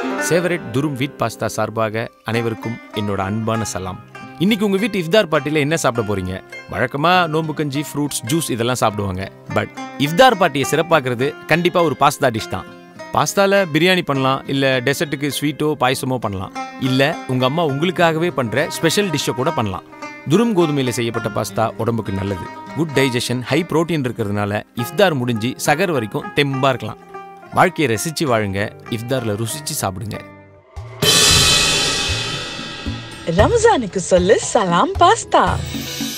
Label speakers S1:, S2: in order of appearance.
S1: சேவரட் துரும் வீட் பாஸ்தா சார்பாக அனைவருக்கும் என்னோட அன்பான சலாம் இன்னைக்கு உங்க வீட்டு இஃப்தார் பார்ட்டியில் என்ன சாப்பிட போறீங்க வழக்கமா நோம்பு கஞ்சி ஃப்ரூட்ஸ் ஜூஸ் இதெல்லாம் சாப்பிடுவாங்க பட் இஃப்தார் பார்ட்டியை சிறப்பாக்குறது கண்டிப்பா ஒரு பாஸ்தா டிஷ் தான் பாஸ்தால பிரியாணி பண்ணலாம் இல்ல டெசர்ட்டுக்கு ஸ்வீட்டோ பாயசமோ பண்ணலாம் இல்ல உங்க அம்மா உங்களுக்காகவே பண்ற ஸ்பெஷல் டிஷ்ஷை கூட பண்ணலாம் துரும் கோதுமையில செய்யப்பட்ட பாஸ்தா உடம்புக்கு நல்லது குட் டைஜஷன் ஹை புரோட்டீன் இருக்கிறதுனால இஃப்தார் முடிஞ்சு சகர் வரைக்கும் தெம்பா இருக்கலாம் வாழ்க்கையை ரசிச்சு வாழுங்க இஃப்தார்ல ருசிச்சு சாப்பிடுங்க
S2: ரம்ஜானுக்கு சொல்லு சலாம் பாஸ்தா